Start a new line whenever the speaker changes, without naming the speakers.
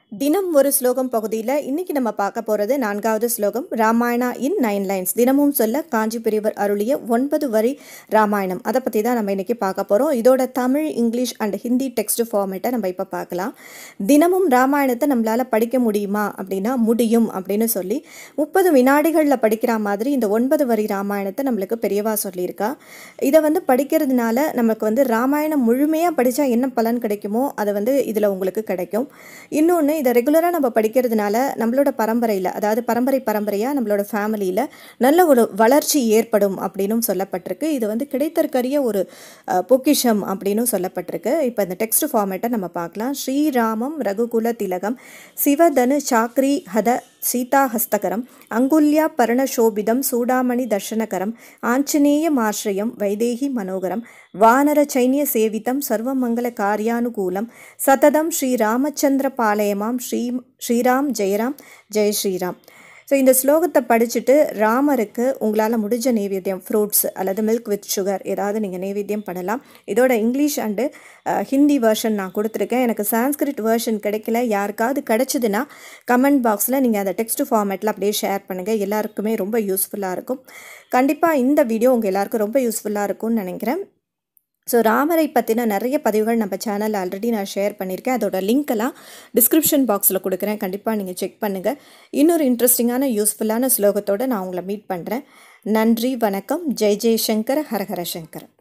தினம் ஒரு ஸ்லோகம் பகுதியில் இன்னைக்கு நம்ம பார்க்க போகிறது நான்காவது ஸ்லோகம் ராமாயணா இன் நைன் லைன்ஸ் தினமும் சொல்ல காஞ்சி பெரியவர் அருளிய ஒன்பது வரி ராமாயணம் அதை பற்றி தான் நம்ம இன்னைக்கு பார்க்க போகிறோம் இதோட Tamil English and Hindi text ஃபார்மேட்டை நம்ம இப்போ பார்க்கலாம் தினமும் ராமாயணத்தை நம்மளால் படிக்க முடியுமா அப்படின்னா முடியும் அப்படின்னு சொல்லி முப்பது வினாடிகளில் படிக்கிற மாதிரி இந்த ஒன்பது வரி ராமாயணத்தை நம்மளுக்கு பெரியவா சொல்லியிருக்கா இதை வந்து படிக்கிறதுனால நமக்கு வந்து ராமாயணம் முழுமையாக படித்தா என்ன பலன் கிடைக்குமோ அதை வந்து இதில் உங்களுக்கு கிடைக்கும் இன்னொன்று இதை ரெகுலராக நம்ம படிக்கிறதுனால நம்மளோட பரம்பரையில் அதாவது பரம்பரை பரம்பரையாக நம்மளோட ஃபேமிலியில் நல்ல ஒரு வளர்ச்சி ஏற்படும் அப்படின்னும் சொல்லப்பட்டிருக்கு இது வந்து கிடைத்தற்கரிய ஒரு அஹ், பொக்கிஷம் அப்படின்னும் சொல்லப்பட்டிருக்கு இப்போ இந்த டெக்ஸ்ட் ஃபார்மேட்டை நம்ம பார்க்கலாம் ஸ்ரீராமம் ரகுகுல திலகம் சிவதனு சாக்ரி ஹத சீதாஹஸ்தகரம் அங்குல்யா பர்ணசோபிதம் சூடாமணி தர்ஷனகரம் ஆஞ்சநேயமாශ්‍රயம் வைதேகி மனோகரம் வானர சைன்ய சேவிதம் சர்வமங்கல காரியானுகூலம் சததம் ஸ்ரீராமச்சந்திர பாளையமாம் ஸ்ரீ ஸ்ரீராம் ஜெயராம் ஜெய் ஸ்ரீராம் ஸோ இந்த ஸ்லோகத்தை படிச்சுட்டு ராமருக்கு உங்களால் முடிஞ்ச நைவேத்தியம் ஃப்ரூட்ஸ் அல்லது மில்க் வித் சுகர் ஏதாவது நீங்கள் நைவேத்தியம் பண்ணலாம் இதோட இங்கிலீஷ் அண்டு ஹிந்தி வெர்ஷன் நான் கொடுத்துருக்கேன் எனக்கு சான்ஸ்கிரிட் வெர்ஷன் கிடைக்கல யாருக்காவது கிடைச்சதுன்னா கமெண்ட் பாக்ஸில் நீங்கள் அந்த டெக்ஸ்ட் ஃபார்மேட்டில் அப்படியே ஷேர் பண்ணுங்கள் எல்லாருக்குமே ரொம்ப யூஸ்ஃபுல்லாக இருக்கும் கண்டிப்பாக இந்த வீடியோ உங்கள் எல்லாருக்கும் ரொம்ப யூஸ்ஃபுல்லாக இருக்கும்னு நினைக்கிறேன் ஸோ ராமரை பற்றின நிறைய பதிவுகள் நம்ம சேனலில் ஆல்ரெடி நான் ஷேர் பண்ணியிருக்கேன் அதோட லிங்க் எல்லாம் டிஸ்கிரிப்ஷன் பாக்ஸில் கொடுக்குறேன் கண்டிப்பாக நீங்கள் செக் பண்ணுங்கள் இன்னொரு இன்ட்ரெஸ்டிங்கான யூஸ்ஃபுல்லான ஸ்லோகத்தோடு நான் உங்களை மீட் பண்ணுறேன் நன்றி வணக்கம் ஜெய் ஜெய்சங்கர் ஹரஹர சங்கர்